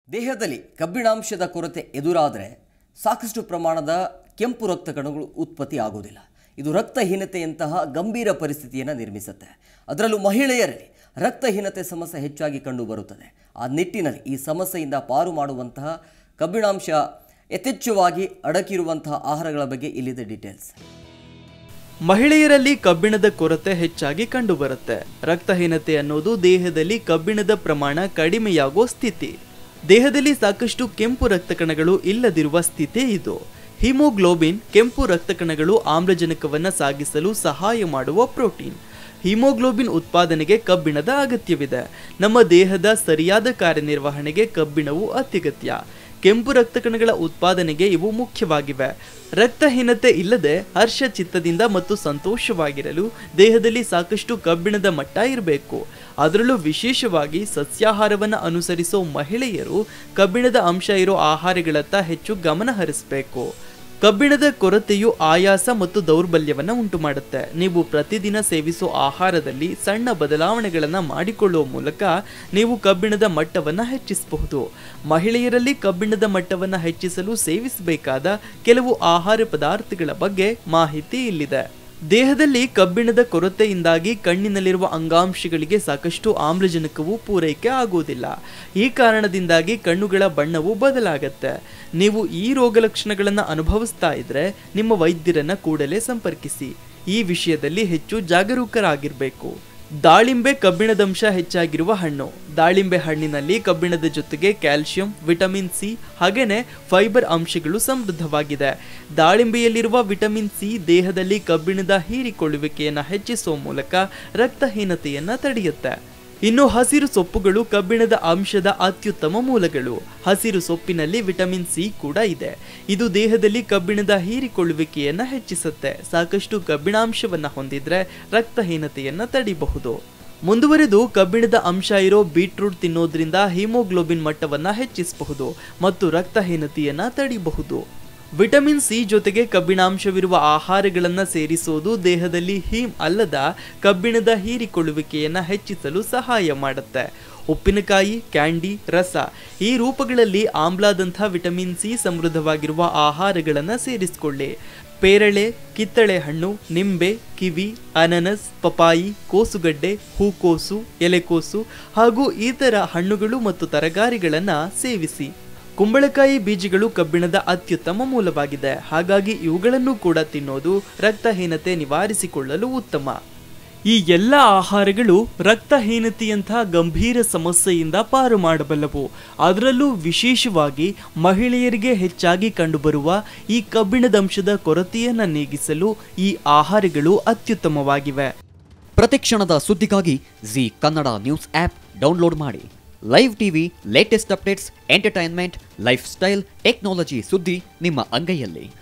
ದೇಹದಲ್ಲಿ ಕಬ್ಬಿಣಾಂಶದ ಕೊರತೆ ಎದುರಾದರೆ ಸಾಕಷ್ಟು ಪ್ರಮಾಣದ ಕೆಂಪು ರಕ್ತ ಕಣಗಳು ಉತ್ಪತ್ತಿ ಆಗೋದಿಲ್ಲ ಇದು ರಕ್ತಹೀನತೆಯಂತಹ ಗಂಭೀರ ಪರಿಸ್ಥಿತಿಯನ್ನು ನಿರ್ಮಿಸುತ್ತೆ ಅದರಲ್ಲೂ ಮಹಿಳೆಯರಲ್ಲಿ ರಕ್ತಹೀನತೆ ಸಮಸ್ಯೆ ಹೆಚ್ಚಾಗಿ ಕಂಡುಬರುತ್ತದೆ ಆ ನಿಟ್ಟಿನಲ್ಲಿ ಈ ಸಮಸ್ಯೆಯಿಂದ ಪಾರು ಮಾಡುವಂತಹ ಕಬ್ಬಿಣಾಂಶ ಯಥೇಚ್ಛವಾಗಿ ಅಡಕಿರುವಂತಹ ಆಹಾರಗಳ ಬಗ್ಗೆ ಇಲ್ಲಿದೆ ಡೀಟೇಲ್ಸ್ ಮಹಿಳೆಯರಲ್ಲಿ ಕಬ್ಬಿಣದ ಕೊರತೆ ಹೆಚ್ಚಾಗಿ ಕಂಡುಬರುತ್ತೆ ರಕ್ತಹೀನತೆ ಅನ್ನೋದು ದೇಹದಲ್ಲಿ ಕಬ್ಬಿಣದ ಪ್ರಮಾಣ ಕಡಿಮೆಯಾಗೋ ಸ್ಥಿತಿ ದೇಹದಲ್ಲಿ ಸಾಕಷ್ಟು ಕೆಂಪು ರಕ್ತ ಕಣಗಳು ಇಲ್ಲದಿರುವ ಸ್ಥಿತಿ ಇದು ಹಿಮೋಗ್ಲೋಬಿನ್ ಕೆಂಪು ರಕ್ತ ಕಣಗಳು ಆಮ್ಲಜನಕವನ್ನ ಸಾಗಿಸಲು ಸಹಾಯ ಮಾಡುವ ಪ್ರೋಟೀನ್ ಹಿಮೋಗ್ಲೋಬಿನ್ ಉತ್ಪಾದನೆಗೆ ಕಬ್ಬಿಣದ ಅಗತ್ಯವಿದೆ ನಮ್ಮ ದೇಹದ ಸರಿಯಾದ ಕಾರ್ಯನಿರ್ವಹಣೆಗೆ ಕಬ್ಬಿಣವು ಅತ್ಯಗತ್ಯ ಕೆಂಪು ರಕ್ತ ಕಣಗಳ ಉತ್ಪಾದನೆಗೆ ಇವು ಮುಖ್ಯವಾಗಿವೆ ರಕ್ತಹೀನತೆ ಇಲ್ಲದೆ ಹರ್ಷ ಚಿತ್ತದಿಂದ ಮತ್ತು ಸಂತೋಷವಾಗಿರಲು ದೇಹದಲ್ಲಿ ಸಾಕಷ್ಟು ಕಬ್ಬಿಣದ ಮಟ್ಟ ಇರಬೇಕು ಅದರಲ್ಲೂ ವಿಶೇಷವಾಗಿ ಸಸ್ಯಾಹಾರವನ್ನು ಅನುಸರಿಸೋ ಮಹಿಳೆಯರು ಕಬ್ಬಿಣದ ಅಂಶ ಇರೋ ಆಹಾರಗಳತ್ತ ಹೆಚ್ಚು ಗಮನ ಹರಿಸಬೇಕು ಕಬ್ಬಿಣದ ಕೊರತೆಯು ಆಯಾಸ ಮತ್ತು ದೌರ್ಬಲ್ಯವನ್ನ ಉಂಟು ಮಾಡುತ್ತೆ ನೀವು ಪ್ರತಿದಿನ ಸೇವಿಸೋ ಆಹಾರದಲ್ಲಿ ಸಣ್ಣ ಬದಲಾವಣೆಗಳನ್ನ ಮಾಡಿಕೊಳ್ಳುವ ಮೂಲಕ ನೀವು ಕಬ್ಬಿಣದ ಮಟ್ಟವನ್ನ ಹೆಚ್ಚಿಸಬಹುದು ಮಹಿಳೆಯರಲ್ಲಿ ಕಬ್ಬಿಣದ ಮಟ್ಟವನ್ನ ಹೆಚ್ಚಿಸಲು ಸೇವಿಸಬೇಕಾದ ಕೆಲವು ಆಹಾರ ಪದಾರ್ಥಗಳ ಬಗ್ಗೆ ಮಾಹಿತಿ ಇಲ್ಲಿದೆ ದೇಹದಲ್ಲಿ ಕಬ್ಬಿಣದ ಕೊರತೆಯಿಂದಾಗಿ ಕಣ್ಣಿನಲ್ಲಿರುವ ಅಂಗಾಂಶಗಳಿಗೆ ಸಾಕಷ್ಟು ಆಮ್ಲಜನಕವು ಪೂರೈಕೆ ಆಗುವುದಿಲ್ಲ ಈ ಕಾರಣದಿಂದಾಗಿ ಕಣ್ಣುಗಳ ಬಣ್ಣವು ಬದಲಾಗತ್ತೆ ನೀವು ಈ ರೋಗ ಲಕ್ಷಣಗಳನ್ನು ಅನುಭವಿಸ್ತಾ ಇದ್ರೆ ನಿಮ್ಮ ವೈದ್ಯರನ್ನ ಕೂಡಲೇ ಸಂಪರ್ಕಿಸಿ ಈ ವಿಷಯದಲ್ಲಿ ಹೆಚ್ಚು ಜಾಗರೂಕರಾಗಿರಬೇಕು ದಾಳಿಂಬೆ ಕಬ್ಬಿಣದಂಶ ಹೆಚ್ಚಾಗಿರುವ ಹಣ್ಣು ದಾಳಿಂಬೆ ಹಣ್ಣಿನಲ್ಲಿ ಕಬ್ಬಿಣದ ಜೊತೆಗೆ ಕ್ಯಾಲ್ಸಿಯಂ ವಿಟಮಿನ್ ಸಿ ಹಾಗೇನೆ ಫೈಬರ್ ಅಂಶಗಳು ಸಮೃದ್ಧವಾಗಿದೆ ದಾಳಿಂಬೆಯಲ್ಲಿರುವ ವಿಟಮಿನ್ ಸಿ ದೇಹದಲ್ಲಿ ಕಬ್ಬಿಣದ ಹೀರಿಕೊಳ್ಳುವಿಕೆಯನ್ನು ಹೆಚ್ಚಿಸುವ ಮೂಲಕ ರಕ್ತಹೀನತೆಯನ್ನ ತಡೆಯುತ್ತೆ ಇನ್ನು ಹಸಿರು ಸೊಪ್ಪುಗಳು ಕಬ್ಬಿಣದ ಅಂಶದ ಅತ್ಯುತ್ತಮ ಮೂಲಗಳು ಹಸಿರು ಸೊಪ್ಪಿನಲ್ಲಿ ವಿಟಮಿನ್ ಸಿ ಕೂಡ ಇದೆ ಇದು ದೇಹದಲ್ಲಿ ಕಬ್ಬಿಣದ ಹೀರಿಕೊಳ್ಳುವಿಕೆಯನ್ನ ಹೆಚ್ಚಿಸುತ್ತೆ ಸಾಕಷ್ಟು ಕಬ್ಬಿಣಾಂಶವನ್ನ ಹೊಂದಿದ್ರೆ ರಕ್ತಹೀನತೆಯನ್ನ ತಡಿಬಹುದು ಮುಂದುವರೆದು ಕಬ್ಬಿಣದ ಅಂಶ ಇರೋ ಬೀಟ್ರೂಟ್ ತಿನ್ನೋದ್ರಿಂದ ಹಿಮೋಗ್ಲೋಬಿನ್ ಮಟ್ಟವನ್ನ ಹೆಚ್ಚಿಸಬಹುದು ಮತ್ತು ರಕ್ತಹೀನತೆಯನ್ನ ತಡಿಬಹುದು ವಿಟಮಿನ್ ಸಿ ಜೊತೆಗೆ ಕಬ್ಬಿಣಾಂಶವಿರುವ ಆಹಾರಗಳನ್ನು ಸೇರಿಸೋದು ದೇಹದಲ್ಲಿ ಹೀಮ್ ಅಲ್ಲದ ಕಬ್ಬಿಣದ ಹೀರಿಕೊಳ್ಳುವಿಕೆಯನ್ನು ಹೆಚ್ಚಿಸಲು ಸಹಾಯ ಮಾಡುತ್ತೆ ಉಪ್ಪಿನಕಾಯಿ ಕ್ಯಾಂಡಿ ರಸ ಈ ರೂಪಗಳಲ್ಲಿ ಆಮ್ಲಾದಂಥ ವಿಟಮಿನ್ ಸಿ ಸಮೃದ್ಧವಾಗಿರುವ ಆಹಾರಗಳನ್ನು ಸೇರಿಸಿಕೊಳ್ಳಿ ಪೇರಳೆ ಕಿತ್ತಳೆ ಹಣ್ಣು ನಿಂಬೆ ಕಿವಿ ಅನನಸ್ ಪಪಾಯಿ ಕೋಸುಗಡ್ಡೆ ಹೂಕೋಸು ಎಲೆಕೋಸು ಹಾಗೂ ಇತರ ಹಣ್ಣುಗಳು ಮತ್ತು ತರಕಾರಿಗಳನ್ನು ಸೇವಿಸಿ ಕುಂಬಳಕಾಯಿ ಬೀಜಗಳು ಕಬ್ಬಿಣದ ಅತ್ಯುತ್ತಮ ಮೂಲವಾಗಿದೆ ಹಾಗಾಗಿ ಇವುಗಳನ್ನು ಕೂಡ ತಿನ್ನೋದು ರಕ್ತಹೀನತೆ ನಿವಾರಿಸಿಕೊಳ್ಳಲು ಉತ್ತಮ ಈ ಎಲ್ಲ ಆಹಾರಗಳು ರಕ್ತಹೀನತೆಯಂತಹ ಗಂಭೀರ ಸಮಸ್ಯೆಯಿಂದ ಪಾರು ಮಾಡಬಲ್ಲವು ಅದರಲ್ಲೂ ವಿಶೇಷವಾಗಿ ಮಹಿಳೆಯರಿಗೆ ಹೆಚ್ಚಾಗಿ ಕಂಡುಬರುವ ಈ ಕಬ್ಬಿಣದಂಶದ ಕೊರತೆಯನ್ನು ನೀಗಿಸಲು ಈ ಆಹಾರಗಳು ಅತ್ಯುತ್ತಮವಾಗಿವೆ ಪ್ರತಿಕ್ಷಣದ ಸುದ್ದಿಗಾಗಿ Zee Kannada news app download ಮಾಡಿ live TV latest updates entertainment lifestyle technology ಸುದ್ದಿ ನಿಮ್ಮ ಅಂಗೈಯಲ್ಲಿ